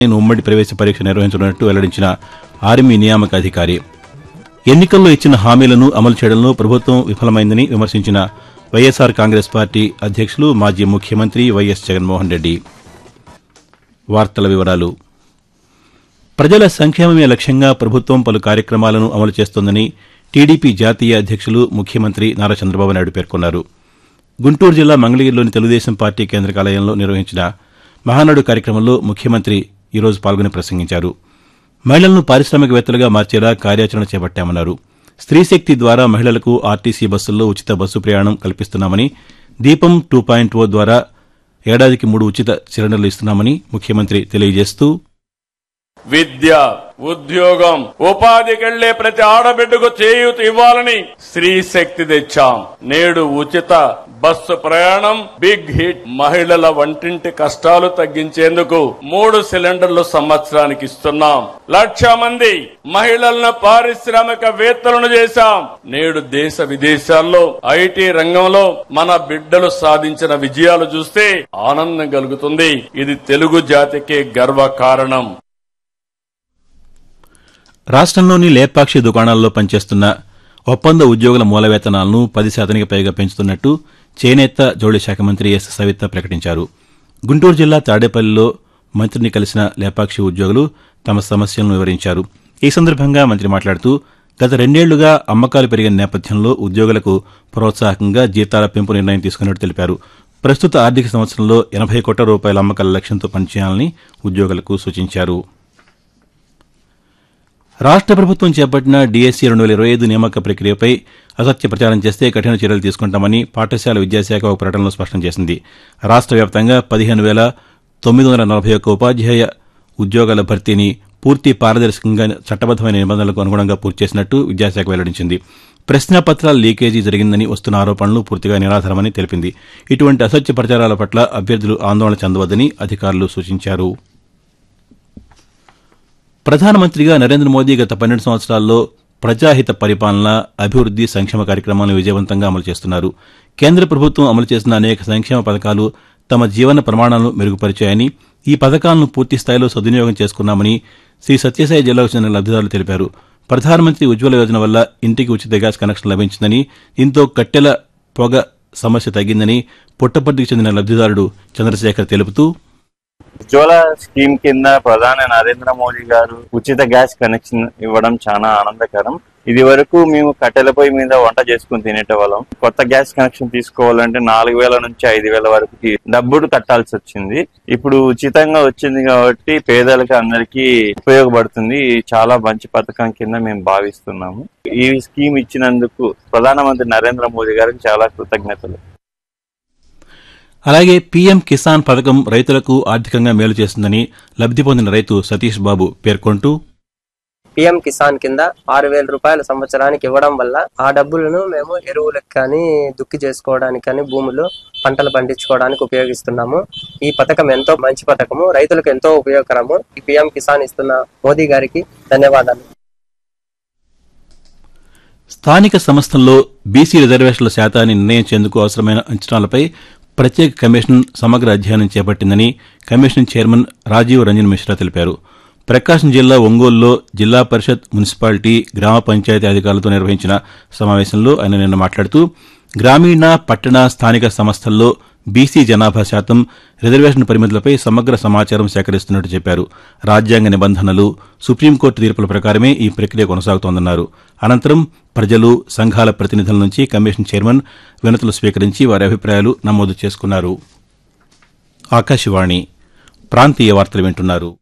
నేను ఉమ్మడి ప్రవేశ పరీక్ష నిర్వహించనున్నట్టు వెల్లడించిన ఆర్మీ నియామక అధికారి ఎన్నికల్లో ఇచ్చిన హామీలను అమలు చేయడంలో ప్రభుత్వం విఫలమైందని విమర్శించిన వైఎస్సార్ కాంగ్రెస్ పార్టీ అధ్యక్షులు మాజీ ముఖ్యమంత్రి వైఎస్ జగన్మోహన్ రెడ్డి వార్తల వివరాలు ప్రజల సంక్షేమమే లక్ష్యంగా ప్రభుత్వం పలు కార్యక్రమాలను అమలు చేస్తోందని టీడీపీ జాతీయ అధ్యక్షులు ముఖ్యమంత్రి నారా చంద్రబాబు నాయుడు పేర్కొన్నారు గుంటూరు జిల్లా మంగళగిరిలోని తెలుగుదేశం పార్టీ కేంద్ర కార్యాలయంలో నిర్వహించిన మహానాడు కార్యక్రమంలో ముఖ్యమంత్రి ఈరోజు పాల్గొని ప్రసంగించారు మహిళలను పారిశ్రామికవేత్తలుగా మార్చేలా కార్యాచరణ చేపట్టామన్నారు స్త్రీశక్తి ద్వారా మహిళలకు ఆర్టీసీ బస్సుల్లో ఉచిత బస్సు ప్రయాణం కల్పిస్తున్నామని దీపం టూ పాయింట్ ఓ ద్వారా ఏడాదికి మూడు ఉచిత సిలిండర్లు ఇస్తున్నామని ముఖ్యమంత్రి తెలియజేస్తూ విద్య ఉద్యోగం ఉపాధికెళ్లే ప్రతి ఆడబిడ్డకు చేయూత ఇవ్వాలని స్త్రీ శక్తి తెచ్చాం నేడు ఉచిత బస్సు ప్రయాణం బిగ్ హిట్ మహిళల వంటింటి కష్టాలు తగ్గించేందుకు మూడు సిలిండర్లు సంవత్సరానికి ఇస్తున్నాం లక్ష మంది మహిళలను పారిశ్రామిక వేత్తలను చేశాం నేడు దేశ విదేశాల్లో ఐటీ రంగంలో మన బిడ్డలు సాధించిన విజయాలు చూస్తే ఆనందం కలుగుతుంది ఇది తెలుగు జాతికే గర్వ కారణం రాష్ట్రంలోని లేపాక్షి దుకాణాల్లో పనిచేస్తున్న ఒప్పంద ఉద్యోగుల మూల వేతనాలను పది శాతానికి పైగా పెంచుతున్నట్టు చేనేత జౌళి శాఖ మంత్రి ఎస్ సవిత ప్రకటించారు గుంటూరు జిల్లా తాడేపల్లిలో మంత్రిని కలిసిన లేపాక్షి ఉద్యోగులు తమ సమస్యలను వివరించారు ఈ సందర్భంగా మంత్రి మాట్లాడుతూ గత రెండేళ్లుగా అమ్మకాలు పెరిగిన నేపథ్యంలో ఉద్యోగులకు ప్రోత్సాహకంగా జీతాల పెంపు నిర్ణయం తీసుకున్నట్టు తెలిపారు ప్రస్తుత ఆర్థిక సంవత్సరంలో ఎనభై కోట్ల రూపాయల అమ్మకాల లక్ష్యంతో పనిచేయాలని ఉద్యోగులకు సూచించారు రాష్ట్ర ప్రభుత్వం చేపట్టిన డీఎస్సీ రెండు వేల ఇరవై ఐదు నియామక ప్రక్రియపై అసత్య ప్రచారం చేస్తే కఠిన చర్యలు తీసుకుంటామని పాఠశాల విద్యాశాఖ ఒక ప్రకటనలో స్పష్టం చేసింది రాష్ట్ర వ్యాప్తంగా పదిహేను వేల తొమ్మిది వందల నలభై ఒక్క ఉపాధ్యాయ ఉద్యోగాల భర్తీని పూర్తి పారదర్శకంగా చట్టబద్దమైన నిబంధనలకు అనుగుణంగా పూర్తి చేసినట్టు విద్యాశాఖ వెల్లడించింది ప్రశ్నాపత్రాల లీకేజీ జరిగిందని వస్తున్న ఆరోపణలు పూర్తిగా నిరాధారమని తెలిపింది ఇటువంటి అసత్య ప్రచారాల పట్ల అభ్యర్థులు ఆందోళన చెందవద్దని అధికారులు సూచించారు ప్రధానమంత్రిగా నరేంద్ర మోదీ గత పన్నెండు సంవత్సరాల్లో ప్రజాహిత పరిపాలన అభివృద్ది సంక్షేమ కార్యక్రమాలను విజయవంతంగా అమలు చేస్తున్నారు కేంద్ర ప్రభుత్వం అమలు చేసిన అనేక సంక్షేమ పథకాలు తమ జీవన ప్రమాణాలను మెరుగుపరిచాయని ఈ పథకాలను పూర్తి స్థాయిలో సద్వినియోగం చేసుకున్నామని శ్రీ సత్యసాయి జిల్లాకు చెందిన లబ్దిదారులు తెలిపారు ప్రధానమంత్రి ఉజ్వల యోజన వల్ల ఇంటికి ఉచిత గ్యాస్ కనెక్షన్ లభించిందని దీంతో కట్టెల పొగ సమస్య తగ్గిందని పుట్టపర్తికి చెందిన లబ్దిదారుడు చంద్రశేఖర్ తెలుపుతూ ఉజ్వల స్కీమ్ కింద ప్రధాని నరేంద్ర మోడీ గారు ఉచిత గ్యాస్ కనెక్షన్ ఇవ్వడం చాలా ఆనందకరం ఇది వరకు మేము కట్టెల పొయ్యి మీద వంట చేసుకుని తినేటవాళ్ళం కొత్త గ్యాస్ కనెక్షన్ తీసుకోవాలంటే నాలుగు వేల నుంచి ఐదు వేల వరకు డబ్బులు కట్టాల్సి వచ్చింది ఇప్పుడు ఉచితంగా వచ్చింది కాబట్టి పేదలకు అందరికీ ఉపయోగపడుతుంది ఇది చాలా మంచి పథకం కింద మేము భావిస్తున్నాము ఈ స్కీమ్ ఇచ్చినందుకు ప్రధానమంత్రి నరేంద్ర మోదీ గారికి చాలా కృతజ్ఞతలు అలాగే పీఎం కిసాన్ పథకం రైతులకు ఆర్థికంగా మేలు చేస్తుందని లబ్ది పొందిన రైతు సతీష్ బాబు పేర్కొంటూ పిఎం కిసాన్ కింద ఆరు వేల రూపాయల సంవత్సరానికి ఇవ్వడం వల్ల ఆ డబ్బులను మేము ఎరువులకు కానీ దుక్కి చేసుకోవడానికి కానీ భూములు పంటలు పండించుకోవడానికి ఉపయోగిస్తున్నాము ఈ పథకం ఎంతో మంచి పథకము రైతులకు ఎంతో ఉపయోగకరము ఈ పిఎం కిసాన్ ఇస్తున్న మోదీ గారికి ధన్యవాదాలు స్థానిక సంస్థల్లో బీసీ రిజర్వేషన్ల శాతాన్ని నిర్ణయించేందుకు అవసరమైన అంచనాలపై ప్రత్యేక కమిషన్ సమగ్ర అధ్యయనం చేపట్టిందని కమిషన్ చైర్మన్ రాజీవ్ రంజన్ మిశ్రా తెలిపారు ప్రకాశం జిల్లా ఒంగోలులో జిల్లా పరిషత్ మున్సిపాలిటీ గ్రామ పంచాయతీ అధికారులతో నిర్వహించిన సమావేశంలో ఆయన నిన్న మాట్లాడుతూ గ్రామీణ పట్టణ స్థానిక సంస్థల్లో బీసీ జనాభా శాతం రిజర్వేషన్ పరిమితులపై సమగ్ర సమాచారం సేకరిస్తున్నట్టు చెప్పారు రాజ్యాంగ నిబంధనలు సుప్రీంకోర్టు తీర్పుల ప్రకారమే ఈ ప్రక్రియ కొనసాగుతోందన్నారు అనంతరం ప్రజలు సంఘాల ప్రతినిధుల నుంచి కమిషన్ చైర్మన్ వినతులు స్వీకరించి వారి అభిప్రాయాలు నమోదు చేసుకున్నారు ఆకాశవాణి ప్రాంతీయ వార్తలు వింటున్నారు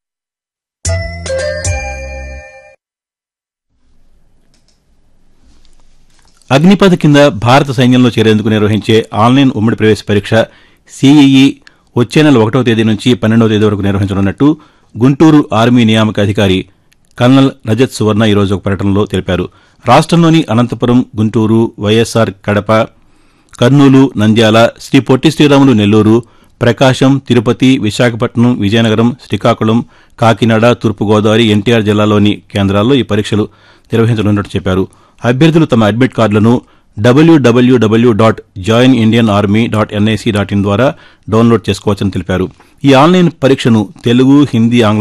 అగ్నిపథ్ కింద భారత సైన్యంలో చేరేందుకు నిర్వహించే ఆన్లైన్ ఉమ్మడి ప్రవేశ పరీక్ష సీఈఈ వచ్చే నెల ఒకటో తేదీ నుంచి పన్నెండవ తేదీ వరకు నిర్వహించనున్నట్టు గుంటూరు ఆర్మీ నియామక అధికారి కల్నల్ రజత్ సువర్ణ ఈరోజు ఒక ప్రకటనలో తెలిపారు రాష్ట్రంలోని అనంతపురం గుంటూరు వైఎస్ఆర్ కడప కర్నూలు నంద్యాల శ్రీ పొట్టి శ్రీరాములు నెల్లూరు ప్రకాశం తిరుపతి విశాఖపట్నం విజయనగరం శ్రీకాకుళం కాకినాడ తూర్పుగోదావరి ఎన్టీఆర్ జిల్లాలోని కేంద్రాల్లో ఈ పరీక్షలు నిర్వహించనున్నట్టు చెప్పారు అభ్యర్థులు తమ అడ్మిట్ కార్డులను WWW dot join Indian army dot NIC dot in ద్వారా డౌన్లోడ్ చేసుకోవచ్చని తెలిపారు ఈ ఆన్లైన్ పరీక్షను తెలుగు హిందీ ఆంగ్ల